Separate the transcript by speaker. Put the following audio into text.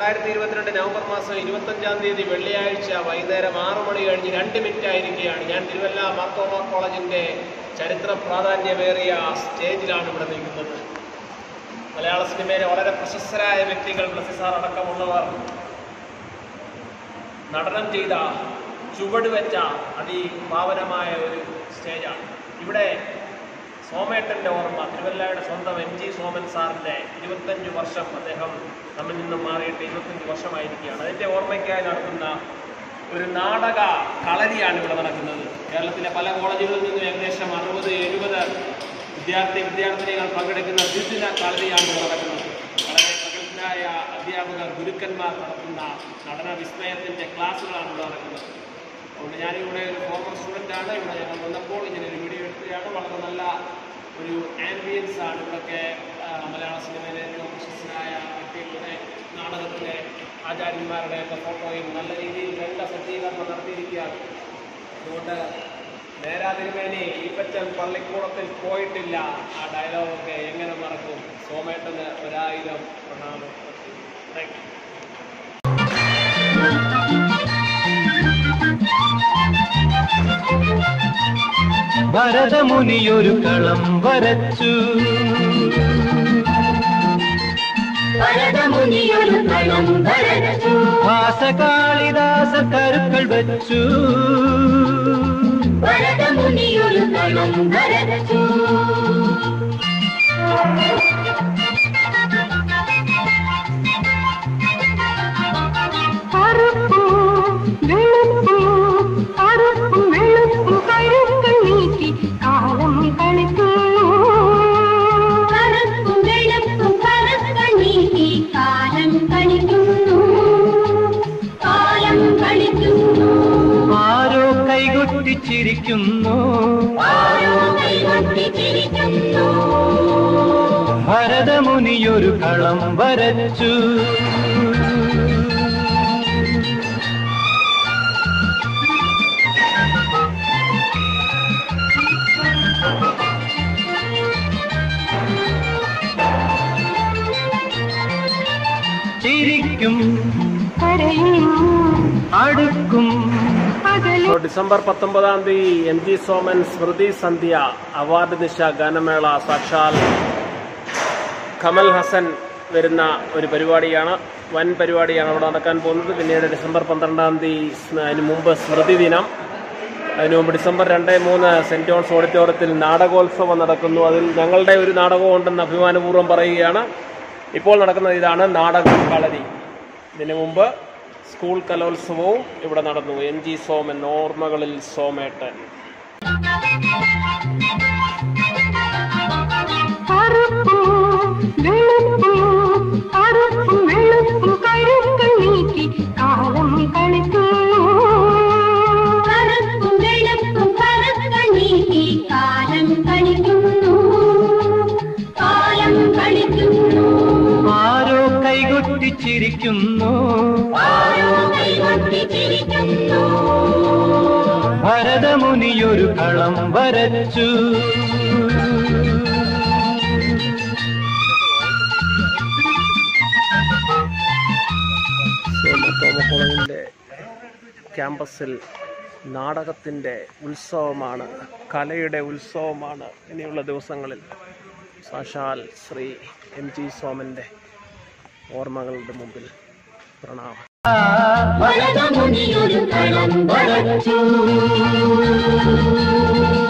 Speaker 1: രണ്ടായിരത്തി ഇരുപത്തിരണ്ട് നവംബർ മാസം ഇരുപത്തഞ്ചാം തീയതി വെള്ളിയാഴ്ച വൈകുന്നേരം ആറു മണി കഴിഞ്ഞ് രണ്ട് മിനിറ്റ് ആയിരിക്കുകയാണ് ഞാൻ തിരുവല്ല മാർത്തോമ കോളേജിന്റെ ചരിത്ര പ്രാധാന്യമേറിയ സ്റ്റേജിലാണ് ഇവിടെ നിൽക്കുന്നത് മലയാള സിനിമയിലെ വളരെ പ്രശസ്തരായ വ്യക്തികൾ ബ്ലസി സാർ അടക്കമുള്ളവർ നടനം ചെയ്ത ചുവട് വെച്ച അതിപാവനമായ ഒരു സ്റ്റേജാണ് ഇവിടെ സോമേട്ടൻ്റെ ഓർമ്മ തിരുവല്ലയുടെ സ്വന്തം എം ജി സോമൻ സാറിൻ്റെ ഇരുപത്തഞ്ച് വർഷം അദ്ദേഹം നമ്മിൽ നിന്നും മാറിയിട്ട് ഇരുപത്തഞ്ച് വർഷമായിരിക്കുകയാണ് അതിൻ്റെ ഓർമ്മയ്ക്കായി നടത്തുന്ന ഒരു നാടക കളരിയാണ് ഇവിടെ നടക്കുന്നത് കേരളത്തിലെ പല കോളേജുകളിൽ നിന്നും ഏകദേശം അറുപത് എഴുപത് വിദ്യാർത്ഥി വിദ്യാർത്ഥിനികൾ പങ്കെടുക്കുന്ന ദ്വിദിന കളരിയാണ് ഇവിടെ നടക്കുന്നത് വളരെ പ്രഗത്ഭരായ അധ്യാപകർ ഗുരുക്കന്മാർ നടത്തുന്ന നടന വിസ്മയത്തിൻ്റെ ക്ലാസ്സുകളാണ് ഇവിടെ നടക്കുന്നത് അതുകൊണ്ട് ഞാനിവിടെ ഒരു ഫോമർ സ്റ്റുഡൻ്റ് ആണ് ഇവിടെ ഞങ്ങൾ വന്നപ്പോൾ ഇങ്ങനെ ഒരു വീഡിയോ എടുക്കുകയാണ് വളരെ നല്ല ഒരു ആംബിയൻസ് ആണ് ഇവിടെയൊക്കെ ആ, മലയാള സിനിമയിലെ ഏറ്റവും പ്രശസ്തരായ വ്യക്തികളുടെ നാടകത്തിലെ ആചാര്യന്മാരുടെ ഒക്കെ ഫോട്ടോയും നല്ല രീതിയിൽ വേണ്ട സജ്ജീകരണം നടത്തിയിരിക്കുകയാണ് അതുകൊണ്ട് നേരാ തിരുമേനി ഈപ്പച്ചൻ പള്ളിക്കൂടത്തിൽ പോയിട്ടില്ല ആ ഡയലോഗൊക്കെ എങ്ങനെ മറക്കും സോമേട്ടന് ഒരായിരം പ്രണാമം താങ്ക് യു
Speaker 2: ഭരതമുനിയൊരു കളം വരച്ചു
Speaker 3: ഭരതമുനിയൊരു കളം വരച്ചു
Speaker 2: ഭാസകാളിദാസ കരുക്കൾ വച്ചു
Speaker 3: ഭരതമുനിയൊരു കളം വരച്ചു
Speaker 4: കറുപ്പും വെളുപ്പും കറുപ്പും വെളുപ്പും കഴുക്കൾ നീക്കി കാലം കളിക്കുന്നു
Speaker 3: കറുപ്പും വെളുപ്പും കറുക്കൾ നീക്കി കാലം കളിക്കുന്നു കാലം കളിക്കുന്നു
Speaker 2: ആരോ കൈകൊട്ടിച്ചിരിക്കുന്നു
Speaker 3: ആരോ കൈകൊട്ടിച്ചിരിക്കുന്നു
Speaker 2: ഭരതമുനിയൊരു കളം വരച്ചു ചിരിക്കും
Speaker 4: കരയും
Speaker 2: അടുക്കും
Speaker 4: പകലും
Speaker 1: ഇപ്പോൾ ഡിസംബർ പത്തൊമ്പതാം തീയതി എം ജി സോമൻ സ്മൃതി സന്ധ്യ അവാർഡ് നിശ ഗാനമേള സാക്ഷാൽ കമൽ ഹസൻ വരുന്ന ഒരു പരിപാടിയാണ് വൻ പരിപാടിയാണ് അവിടെ നടക്കാൻ പോകുന്നത് പിന്നീട് ഡിസംബർ പന്ത്രണ്ടാം തീയതി സ് അതിന് മുമ്പ് സ്മൃതി ദിനം അതിനു മുമ്പ് ഡിസംബർ രണ്ട് മൂന്ന് സെന്റ് ജോൺസ് ഓഡിറ്റോറിയത്തിൽ നാടകോത്സവം നടക്കുന്നു അതിൽ ഞങ്ങളുടെ ഒരു നാടകം ഉണ്ടെന്ന് അഭിമാനപൂർവ്വം പറയുകയാണ് ഇപ്പോൾ നടക്കുന്നത് ഇതാണ് നാടക കളരി ഇതിനു മുമ്പ് സ്കൂൾ കലോത്സവവും ഇവിടെ നടന്നു എം ജി സോമൻ ഓർമ്മകളിൽ സോമേട്ടൻ
Speaker 4: കറുപ്പും വെളുപ്പും കറുപ്പും വെളുപ്പും കഴുക്കൾ നീക്കി കാലം കളിക്കുന്നു
Speaker 3: കറുപ്പും വെളുപ്പും കറുക്കൾ നീക്കി കാലം കളിക്കുന്നു കാലം കളിക്കുന്നു
Speaker 2: ആരോ കൈകൊട്ടിച്ചിരിക്കുന്നു
Speaker 3: ആരോ കൈകൊട്ടിച്ചിരിക്കുന്നു
Speaker 2: ഭരതമുനിയൊരു കളം വരച്ചു
Speaker 1: സോമ തോമ കോളേജിൻ്റെ ക്യാമ്പസിൽ നാടകത്തിൻ്റെ ഉത്സവമാണ് കലയുടെ ഉത്സവമാണ് ഇനിയുള്ള ദിവസങ്ങളിൽ സാക്ഷാൽ ശ്രീ എം ജി സോമൻ്റെ ഓർമ്മകളുടെ മുമ്പിൽ പ്രണാമം
Speaker 3: ഭരതമുനിയൊരു കളം വരച്ചു